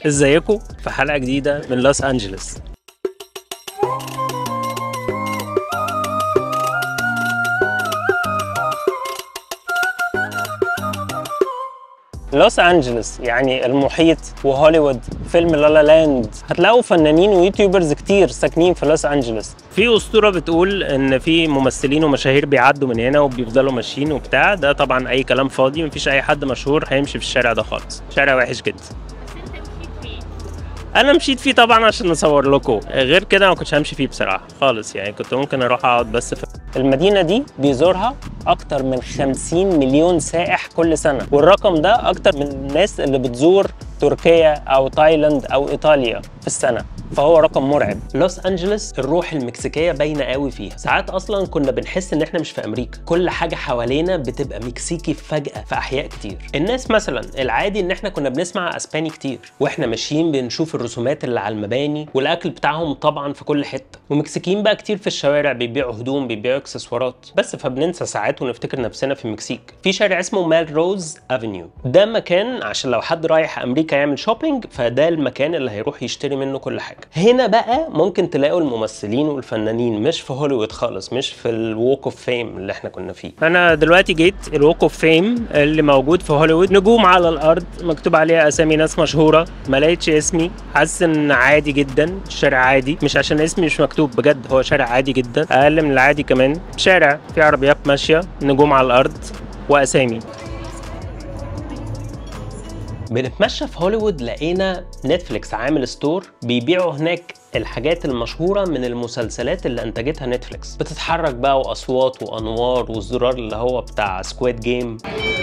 ازيكم في حلقه جديده من لوس انجلوس لوس انجلوس يعني المحيط وهوليوود فيلم لالا لاند هتلاقوا فنانين ويوتيوبرز كتير ساكنين في لوس انجلوس في اسطوره بتقول ان في ممثلين ومشاهير بيعدوا من هنا وبيفضلوا ماشيين وبتاع ده طبعا اي كلام فاضي مفيش اي حد مشهور هيمشي في الشارع ده خالص شارع وحش جدا انا مشيت فيه طبعا عشان اصور لكم غير كده ما كنتش همشي فيه بصراحه خالص يعني كنت ممكن اروح اقعد بس في المدينه دي بيزورها اكتر من 50 مليون سائح كل سنه والرقم ده اكتر من الناس اللي بتزور تركيا او تايلاند او ايطاليا في السنه فهو رقم مرعب لوس انجلوس الروح المكسيكيه باينه قوي فيها ساعات اصلا كنا بنحس ان احنا مش في امريكا كل حاجه حوالينا بتبقى مكسيكي فجاه في احياء كتير الناس مثلا العادي ان احنا كنا بنسمع اسباني كتير واحنا ماشيين بنشوف الرسومات اللي على المباني والاكل بتاعهم طبعا في كل حته ومكسيكيين بقى كتير في الشوارع بيبيعوا هدوم بيبيعوا اكسسوارات بس فبننسى ساعات ونفتكر نفسنا في المكسيك في شارع اسمه مال روز افنيو ده مكان عشان لو حد رايح امريكا يعمل شوبينج فده المكان اللي هيروح يشتري منه كل حاجه هنا بقى ممكن تلاقوا الممثلين والفنانين مش في هوليوود خالص مش في الووك اوف فيم اللي احنا كنا فيه انا دلوقتي جيت الووك اوف فيم اللي موجود في هوليوود نجوم على الارض مكتوب عليها اسامي ناس مشهوره ما لقيتش اسمي حاسس ان عادي جدا الشارع عادي مش عشان اسمي مش مكتوب بجد هو شارع عادي جدا اقل من العادي كمان شارع في عربيات ماشيه نجوم على الارض واسامي بنتمشى في هوليوود لقينا نتفليكس عامل ستور بيبيعوا هناك الحاجات المشهوره من المسلسلات اللي انتجتها نتفليكس بتتحرك بقى واصوات وانوار والزرار اللي هو بتاع سكواد جيم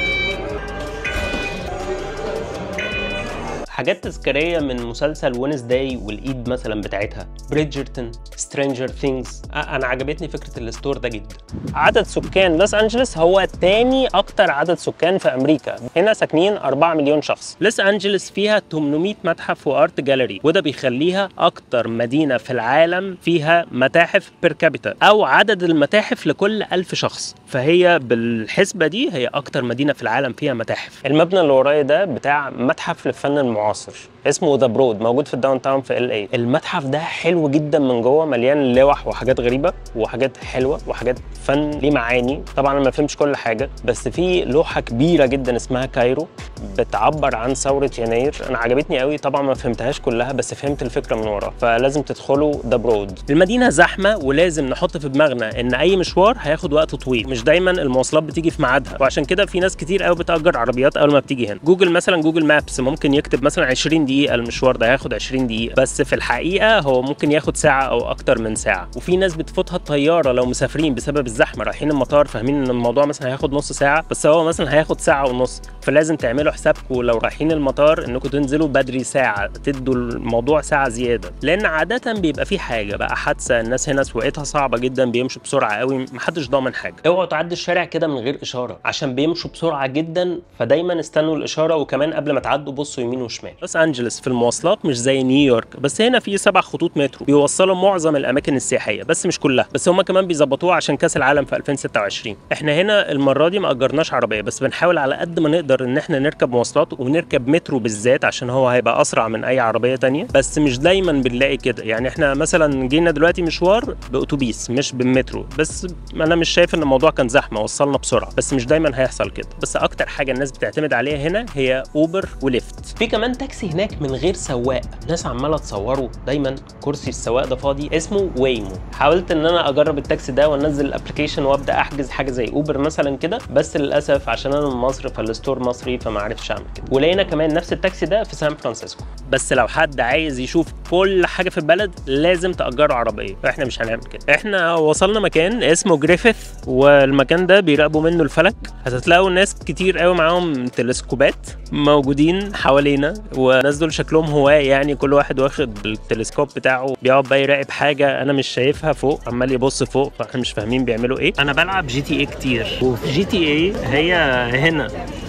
حاجات تذكاريه من مسلسل وينزداي والايد مثلا بتاعتها بريدجرتون سترينجر ثينجز انا عجبتني فكره الستور ده جدا عدد سكان لوس انجلوس هو تاني اكتر عدد سكان في امريكا هنا ساكنين 4 مليون شخص لوس انجلوس فيها 800 متحف وارت جاليري وده بيخليها اكتر مدينه في العالم فيها متاحف بير كابيتا او عدد المتاحف لكل 1000 شخص فهي بالحسبه دي هي اكتر مدينه في العالم فيها متاحف المبنى اللي ورايا ده بتاع متحف للفن المعاصر اسمه ذا برود موجود في الداون تاون في ال اي المتحف ده حلو جدا من جوه مليان لوح وحاجات غريبه وحاجات حلوه وحاجات فن ليه معاني طبعا انا ما فهمش كل حاجه بس في لوحه كبيره جدا اسمها كايرو بتعبر عن ثوره يناير انا عجبتني قوي طبعا ما فهمتهاش كلها بس فهمت الفكره من ورا فلازم تدخلوا ذا برود المدينه زحمه ولازم نحط في دماغنا ان اي مشوار هياخد وقت طويل مش دايما المواصلات بتيجي في ميعادها وعشان كده في ناس كتير قوي بتاجر عربيات اول ما بتيجي هنا جوجل مثلا جوجل مابس ممكن يكتب مثلا 20 دقيقه المشوار ده هياخد 20 دقيقه بس في الحقيقه هو ممكن ياخد ساعه او اكتر من ساعه وفي ناس بتفوتها الطياره لو مسافرين بسبب الزحمه رايحين المطار فاهمين ان الموضوع مثلا هياخد نص ساعه بس هو مثلا هياخد ساعه ونص فلازم تعملوا حسابكم لو رايحين المطار انكم تنزلوا بدري ساعه تدوا الموضوع ساعه زياده لان عاده بيبقى في حاجه بقى حادثه الناس هنا سواقتها صعبه جدا بيمشوا بسرعه قوي محدش ضامن حاجه اوعوا تعدوا الشارع كده من غير اشاره عشان بيمشوا بسرعه جدا فدايما استنوا الاشاره وكمان قبل ما تعدوا بصوا يمين وشمال لوس انجلوس في المواصلات مش زي نيويورك بس هنا في سبع خطوط مترو بيوصلوا معظم الاماكن السياحيه بس مش كلها بس هم كمان بيظبطوها عشان كاس العالم في 2026 احنا هنا المره دي ما اجرناش عربيه بس بنحاول على قد ما نقدر ان احنا نركب مواصلات ونركب مترو بالذات عشان هو هيبقى اسرع من اي عربيه تانية بس مش دايما بنلاقي كده يعني احنا مثلا جينا دلوقتي مشوار باتوبيس مش بالمترو بس انا مش شايف ان الموضوع كان زحمه وصلنا بسرعه بس مش دايما هيحصل كده بس اكتر حاجه الناس بتعتمد عليها هنا هي اوبر وليفت في كمان تاكسي هناك من غير سواق ناس عماله تصوره دايما كرسي السواق ده فاضي اسمه ويمو حاولت ان انا اجرب التاكسي ده وانزل الابلكيشن وابدا احجز حاجه زي اوبر مثلا كده بس للاسف عشان انا من مصر فالستور مصري فما عرفتش اعمل كده ولقينا كمان نفس التاكسي ده في سان فرانسيسكو بس لو حد عايز يشوف كل حاجه في البلد لازم تاجروا عربيه احنا مش هنعمل كده احنا وصلنا مكان اسمه جريفيث والمكان ده بيراقبوا منه الفلك هتلاقوا ناس كتير قوي معاهم تلسكوبات موجودين حوالينا والناس دول شكلهم هواه يعني كل واحد واخد التلسكوب بتاعه بيقعد بقى يراقب حاجه انا مش شايفها فوق عمال يبص فوق فاحنا مش فاهمين بيعملوا ايه انا بلعب جي تي اي كتير وفي جي تي اي هي هنا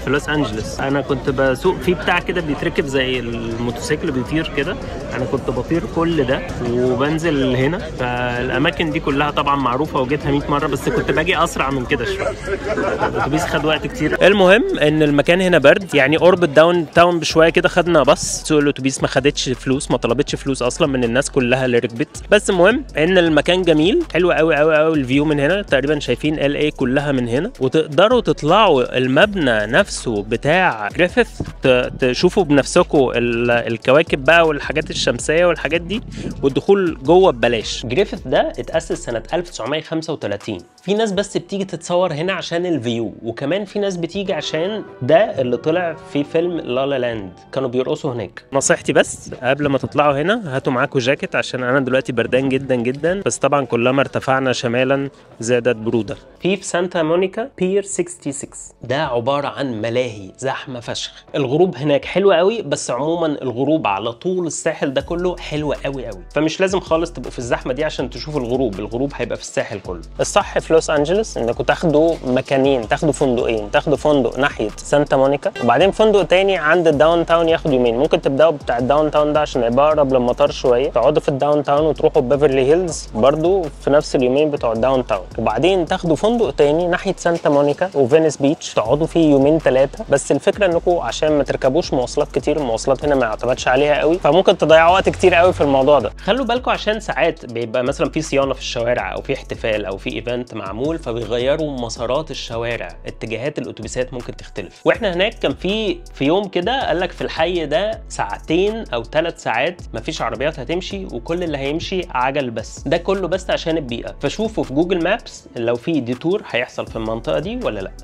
في لوس انجلوس انا كنت بسوق في بتاع كده بيتركب زي الموتوسيكل بيطير كده انا كنت بطير كل ده وبنزل هنا فالاماكن دي كلها طبعا معروفه وجيتها 100 مره بس كنت باجي اسرع من كده شويه الاتوبيس خد وقت كتير المهم ان المكان هنا برد يعني قرب الداون تاون بشويه كده خدنا باص سوق الاتوبيس ما خدتش فلوس ما طلبتش فلوس اصلا من الناس كلها اللي ركبت بس المهم ان المكان جميل حلو قوي قوي قوي الفيو من هنا تقريبا شايفين ال اي كلها من هنا وتقدروا تطلعوا المبنى نفسه بتاع جريفيث ت- تشوفوا بنفسكم ال- الكواكب بقى والحاجات الشمسيه والحاجات دي والدخول جوه ببلاش جريفيث ده اتاسس سنه 1935 في ناس بس بتيجي تتصور هنا عشان الفيو وكمان في ناس بتيجي عشان ده اللي طلع في فيلم لا لا لاند كانوا بيرقصوا هناك نصيحتي بس قبل ما تطلعوا هنا هاتوا معاكم جاكيت عشان انا دلوقتي بردان جدا جدا بس طبعا كلما ارتفعنا شمالا زادت بروده في في سانتا مونيكا بير 66 ده عباره عن ملاهي زحمه فشخ الغروب هناك حلو قوي بس عموما الغروب على طول الساحل ده كله حلو قوي قوي فمش لازم خالص تبقوا في الزحمه دي عشان تشوفوا الغروب الغروب هيبقى في الساحل كله الصح في لوس انجلوس انكم تاخدوا مكانين تاخدوا فندقين تاخدوا فندق ناحيه سانتا مونيكا وبعدين فندق تاني عند الداون تاون ياخد يومين ممكن تبداوا بتاع الداون تاون ده عشان يبقى اقرب للمطار شويه تقعدوا في الداون تاون وتروحوا بيفرلي هيلز برضو في نفس اليومين بتوع الداون تاون وبعدين تاخدوا فندق تاني ناحيه سانتا مونيكا وفينيس بيتش تقعدوا فيه يومين ثلاثه بس الفكره انكم عشان ما تركبوش مواصلات كتير المواصلات هنا ما يعتمدش عليها قوي فممكن تضيعوا وقت كتير قوي في الموضوع ده خلوا بالكم عشان ساعات بيبقى مثلا في صيانه في الشوارع او في احتفال او في ايفنت معمول فبيغيروا مسارات الشوارع اتجاهات الاتوبيسات ممكن تختلف واحنا هناك كان في في يوم كده قال لك في الحي ده ساعتين او ثلاث ساعات مفيش عربيات هتمشي وكل اللي هيمشي عجل بس ده كله بس عشان البيئه فشوفوا في جوجل مابس لو في ديتور هيحصل في المنطقه دي ولا لا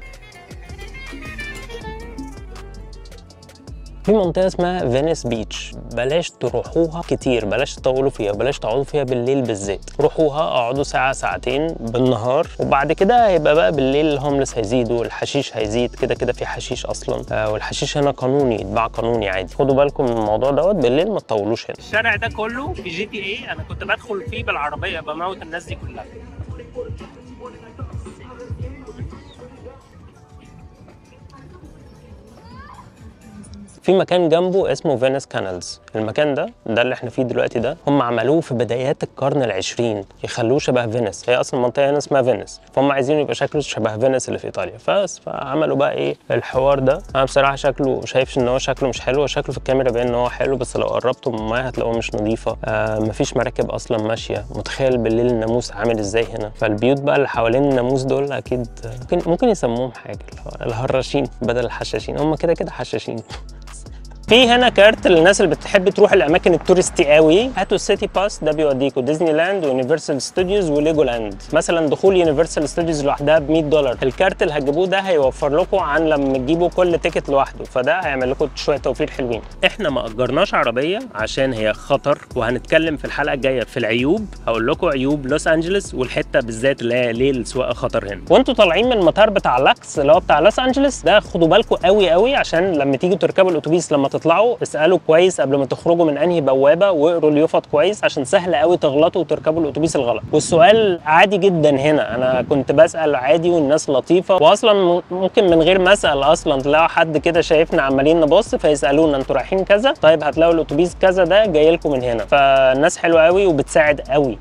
في منطقة اسمها فينيس بيتش بلاش تروحوها كتير بلاش تطولوا فيها بلاش تقعدوا فيها بالليل بالذات روحوها اقعدوا ساعة ساعتين بالنهار وبعد كده هيبقى بقى بالليل الهوملس هيزيدوا الحشيش هيزيد كده كده في حشيش اصلا آه والحشيش هنا قانوني يتباع قانوني عادي خدوا بالكم من الموضوع دوت بالليل ما تطولوش هنا الشارع ده كله في جي تي اي انا كنت بدخل فيه بالعربية بموت الناس دي كلها في مكان جنبه اسمه فينيس كانالز المكان ده ده اللي احنا فيه دلوقتي ده هم عملوه في بدايات القرن العشرين يخلوه شبه فينيس هي اصلا المنطقه هنا اسمها فينيس فهم عايزين يبقى شكله شبه فينيس اللي في ايطاليا بس فعملوا بقى ايه الحوار ده انا بصراحه شكله شايفش ان هو شكله مش حلو شكله في الكاميرا باين ان هو حلو بس لو قربته من المايه هتلاقوه مش نظيفه آه مفيش مراكب اصلا ماشيه متخيل بالليل الناموس عامل ازاي هنا فالبيوت بقى اللي حوالين الناموس دول اكيد ممكن ممكن يسموهم حاجه اللي هو الهراشين بدل الحشاشين هم كده كده حشاشين في هنا كارت للناس اللي بتحب تروح الاماكن التورستي قوي هاتوا السيتي باس ده بيوديكوا ديزني لاند ويونيفرسال ستوديوز وليجو لاند مثلا دخول يونيفرسال ستوديوز لوحدها ب 100 دولار الكارت اللي هتجيبوه ده هيوفر لكم عن لما تجيبوا كل تيكت لوحده فده هيعمل لكم شويه توفير حلوين احنا ما اجرناش عربيه عشان هي خطر وهنتكلم في الحلقه الجايه في العيوب هقول لكم عيوب لوس انجلوس والحته بالذات اللي هي ليه السواقه خطر هنا وانتوا طالعين من المطار بتاع لاكس اللي هو بتاع لوس انجلوس ده خدوا بالكم قوي قوي عشان لما تيجوا تركبوا الاتوبيس لما تطلعوا اسالوا كويس قبل ما تخرجوا من انهي بوابه واقروا اليافط كويس عشان سهل قوي تغلطوا وتركبوا الاتوبيس الغلط والسؤال عادي جدا هنا انا كنت بسال عادي والناس لطيفه واصلا م- ممكن من غير ما اسال اصلا تلاقوا حد كده شايفنا عمالين نبص فيسالونا انتوا رايحين كذا طيب هتلاقوا الاتوبيس كذا ده جاي لكم من هنا فالناس حلوه قوي وبتساعد قوي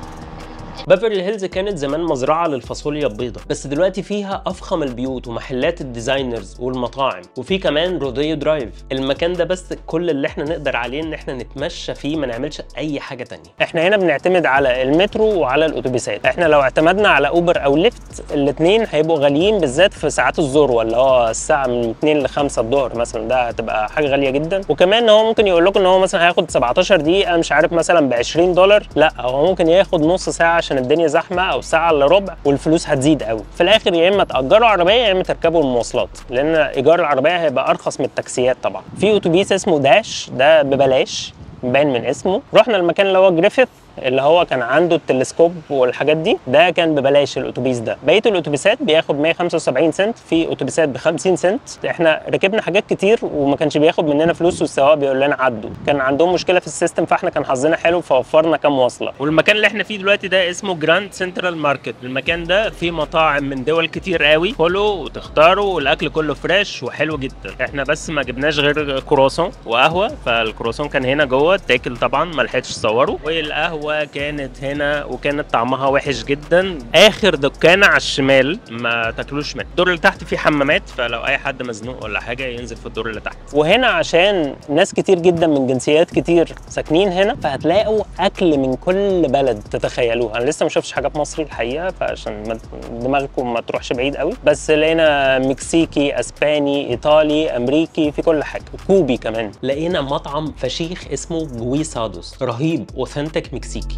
بيفرلي هيلز كانت زمان مزرعه للفاصوليا البيضاء بس دلوقتي فيها افخم البيوت ومحلات الديزاينرز والمطاعم وفي كمان روديو درايف المكان ده بس كل اللي احنا نقدر عليه ان احنا نتمشى فيه ما نعملش اي حاجه تانية احنا هنا بنعتمد على المترو وعلى الاتوبيسات احنا لو اعتمدنا على اوبر او ليفت الاثنين هيبقوا غاليين بالذات في ساعات الذروه اللي هو الساعه من 2 ل 5 الظهر مثلا ده هتبقى حاجه غاليه جدا وكمان هو ممكن يقول لكم ان هو مثلا هياخد 17 دقيقه مش عارف مثلا ب 20 دولار لا هو ممكن ياخد نص ساعه عشان الدنيا زحمه او ساعه الا ربع والفلوس هتزيد قوي في الاخر يا اما تاجروا عربيه يا اما تركبوا المواصلات لان ايجار العربيه هيبقى ارخص من التاكسيات طبعا في اتوبيس اسمه داش ده ببلاش باين من اسمه رحنا المكان اللي هو جريفيث اللي هو كان عنده التلسكوب والحاجات دي ده كان ببلاش الاتوبيس ده بقيه الاتوبيسات بياخد 175 سنت في اتوبيسات ب 50 سنت احنا ركبنا حاجات كتير وما كانش بياخد مننا فلوس والسواق بيقول لنا عدوا كان عندهم مشكله في السيستم فاحنا كان حظنا حلو فوفرنا كام وصله والمكان اللي احنا فيه دلوقتي ده اسمه جراند سنترال ماركت المكان ده فيه مطاعم من دول كتير قوي كلوا وتختاروا والاكل كله فريش وحلو جدا احنا بس ما جبناش غير كرواسون وقهوه فالكرواسون كان هنا جوه تاكل طبعا ما لحقتش تصوره والقهوه كانت هنا وكانت طعمها وحش جدا اخر دكانه على الشمال ما تاكلوش منه الدور اللي تحت فيه حمامات فلو اي حد مزنوق ولا حاجه ينزل في الدور اللي تحت وهنا عشان ناس كتير جدا من جنسيات كتير ساكنين هنا فهتلاقوا اكل من كل بلد تتخيلوها انا لسه ما شفتش حاجات مصري الحقيقه فعشان ما- دماغكم ما تروحش بعيد قوي بس لقينا مكسيكي اسباني ايطالي امريكي في كل حاجه كوبي كمان لقينا مطعم فشيخ اسمه جويسادوس رهيب اوثنتيك مكسيكي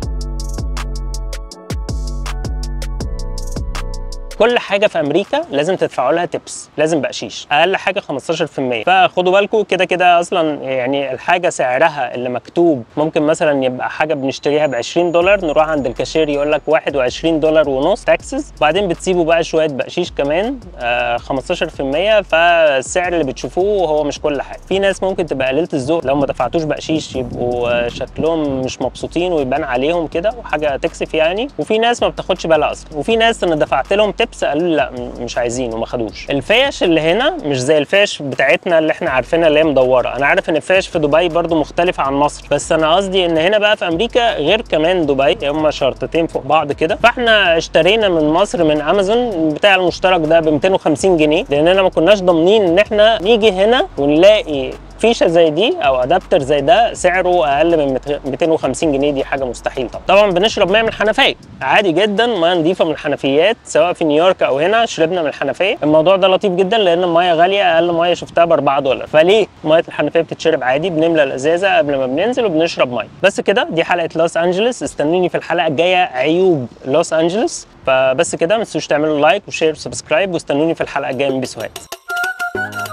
كل حاجه في امريكا لازم تدفعوا لها تيبس لازم بقشيش اقل حاجه 15% فخدوا بالكم كده كده اصلا يعني الحاجه سعرها اللي مكتوب ممكن مثلا يبقى حاجه بنشتريها ب 20 دولار نروح عند الكاشير يقول لك 21 دولار ونص تاكسز بعدين بتسيبوا بقى شويه بقشيش كمان آه 15% فالسعر اللي بتشوفوه هو مش كل حاجه في ناس ممكن تبقى قليله الذوق لو ما دفعتوش بقشيش يبقوا آه، شكلهم مش مبسوطين ويبان عليهم كده وحاجه تكسف يعني وفي ناس ما بتاخدش بالها اصلا وفي ناس انا دفعت لهم تبس قالوا لي لا م- مش عايزين وما خدوش الفيش اللي هنا مش زي الفيش بتاعتنا اللي احنا عارفينها اللي هي مدوره انا عارف ان الفيش في دبي برضو مختلفه عن مصر بس انا قصدي ان هنا بقى في امريكا غير كمان دبي هم شرطتين فوق بعض كده فاحنا اشترينا من مصر من امازون بتاع المشترك ده ب 250 جنيه لاننا ما كناش ضامنين ان احنا نيجي هنا ونلاقي فيشه زي دي او ادابتر زي ده سعره اقل من 250 جنيه دي حاجه مستحيل طبعا طبعا بنشرب ميه من الحنفيه عادي جدا ميه نظيفه من الحنفيات سواء في نيويورك او هنا شربنا من الحنفيه الموضوع ده لطيف جدا لان الميه غاليه اقل ميه شفتها ب 4 دولار فليه ميه الحنفيه بتتشرب عادي بنملى الازازه قبل ما بننزل وبنشرب ميه بس كده دي حلقه لوس انجلوس استنوني في الحلقه الجايه عيوب لوس انجلوس فبس كده ما تنسوش تعملوا لايك وشير وسبسكرايب واستنوني في الحلقه الجايه من بيسوهات